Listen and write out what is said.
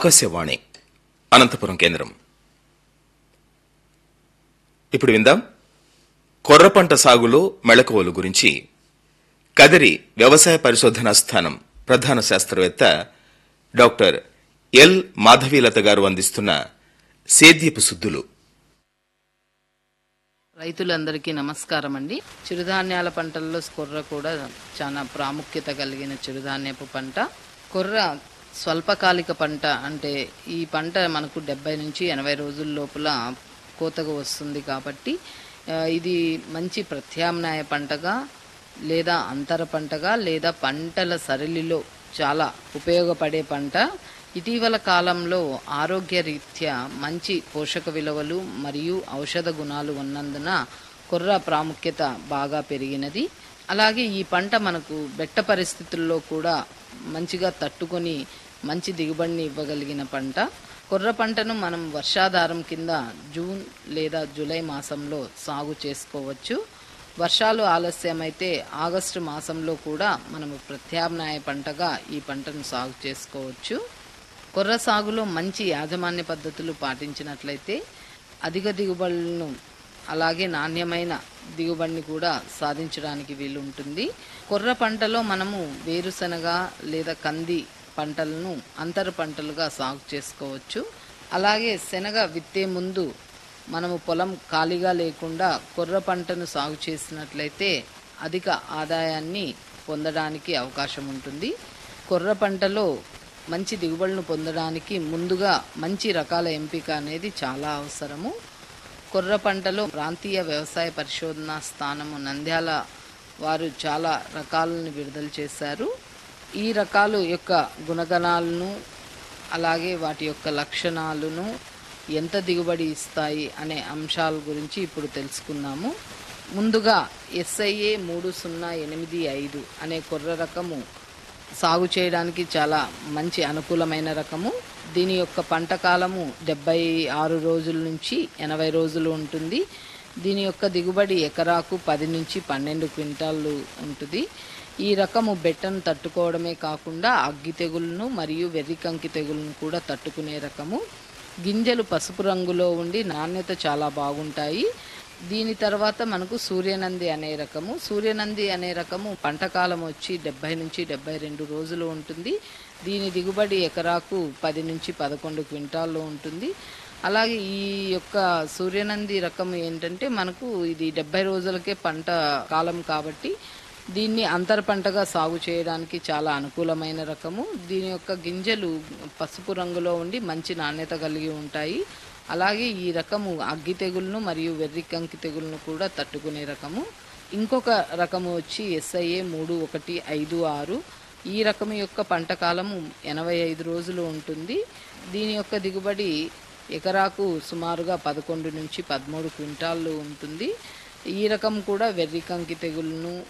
ఆకాశవాణి అనంతపురం కేంద్రం ఇప్పుడు విందాం కొర్ర పంట సాగులో మెళకువలు గురించి కదిరి వ్యవసాయ పరిశోధనా స్థానం ప్రధాన శాస్త్రవేత్త డాక్టర్ ఎల్ మాధవీలత గారు అందిస్తున్న సేద్యపు సుద్దులు రైతులందరికీ నమస్కారం అండి చిరుధాన్యాల పంటల్లో కొర్ర కూడా చాలా ప్రాముఖ్యత కలిగిన చిరుధాన్యపు పంట కొర్ర స్వల్పకాలిక పంట అంటే ఈ పంట మనకు డెబ్బై నుంచి ఎనభై రోజుల లోపల కోతకు వస్తుంది కాబట్టి ఆ, ఇది మంచి ప్రత్యామ్నాయ పంటగా లేదా అంతర పంటగా లేదా పంటల సరళిలో చాలా ఉపయోగపడే పంట ఇటీవల కాలంలో ఆరోగ్య రీత్యా మంచి పోషక విలువలు మరియు ఔషధ గుణాలు ఉన్నందున కొర్ర ప్రాముఖ్యత బాగా పెరిగినది అలాగే ఈ పంట మనకు బెట్ట పరిస్థితుల్లో కూడా మంచిగా తట్టుకొని మంచి దిగుబడిని ఇవ్వగలిగిన పంట కొర్ర పంటను మనం వర్షాధారం కింద జూన్ లేదా జూలై మాసంలో సాగు చేసుకోవచ్చు వర్షాలు ఆలస్యమైతే ఆగస్టు మాసంలో కూడా మనము ప్రత్యామ్నాయ పంటగా ఈ పంటను సాగు చేసుకోవచ్చు కొర్ర సాగులో మంచి యాజమాన్య పద్ధతులు పాటించినట్లయితే అధిక దిగుబడులను అలాగే నాణ్యమైన దిగుబడిని కూడా సాధించడానికి వీలు ఉంటుంది కొర్ర పంటలో మనము వేరుశనగ లేదా కంది పంటలను అంతర పంటలుగా సాగు చేసుకోవచ్చు అలాగే శనగ విత్తే ముందు మనము పొలం ఖాళీగా లేకుండా కొర్ర పంటను సాగు చేసినట్లయితే అధిక ఆదాయాన్ని పొందడానికి అవకాశం ఉంటుంది కొర్ర పంటలో మంచి దిగుబడులను పొందడానికి ముందుగా మంచి రకాల ఎంపిక అనేది చాలా అవసరము కొర్ర పంటలో ప్రాంతీయ వ్యవసాయ పరిశోధనా స్థానము నంద్యాల వారు చాలా రకాలను విడుదల చేశారు ఈ రకాలు యొక్క గుణగణాలను అలాగే వాటి యొక్క లక్షణాలను ఎంత దిగుబడి ఇస్తాయి అనే అంశాల గురించి ఇప్పుడు తెలుసుకుందాము ముందుగా ఎస్ఐఏ మూడు సున్నా ఎనిమిది ఐదు అనే కొర్ర రకము సాగు చేయడానికి చాలా మంచి అనుకూలమైన రకము దీని యొక్క పంట కాలము డెబ్బై ఆరు రోజుల నుంచి ఎనభై రోజులు ఉంటుంది దీని యొక్క దిగుబడి ఎకరాకు పది నుంచి పన్నెండు క్వింటాళ్ళు ఉంటుంది ఈ రకము బెట్టను తట్టుకోవడమే కాకుండా అగ్గి తెగులను మరియు వెర్రికంకి తెగులను కూడా తట్టుకునే రకము గింజలు పసుపు రంగులో ఉండి నాణ్యత చాలా బాగుంటాయి దీని తర్వాత మనకు సూర్యనంది అనే రకము సూర్యనంది అనే రకము పంటకాలం వచ్చి డెబ్బై నుంచి డెబ్బై రెండు రోజులు ఉంటుంది దీని దిగుబడి ఎకరాకు పది నుంచి పదకొండు క్వింటాల్లో ఉంటుంది అలాగే ఈ యొక్క సూర్యనంది రకం ఏంటంటే మనకు ఇది డెబ్బై రోజులకే పంట కాలం కాబట్టి దీన్ని అంతర పంటగా సాగు చేయడానికి చాలా అనుకూలమైన రకము దీని యొక్క గింజలు పసుపు రంగులో ఉండి మంచి నాణ్యత కలిగి ఉంటాయి అలాగే ఈ రకము అగ్గి తెగులను మరియు వెర్రి కంకి తెగులను కూడా తట్టుకునే రకము ఇంకొక రకము వచ్చి ఎస్ఐఏ మూడు ఒకటి ఐదు ఆరు ఈ రకము యొక్క పంట కాలము ఎనభై ఐదు రోజులు ఉంటుంది దీని యొక్క దిగుబడి ఎకరాకు సుమారుగా పదకొండు నుంచి పదమూడు క్వింటాళ్ళు ఉంటుంది ఈ రకం కూడా వెర్రి కంకి తెగులను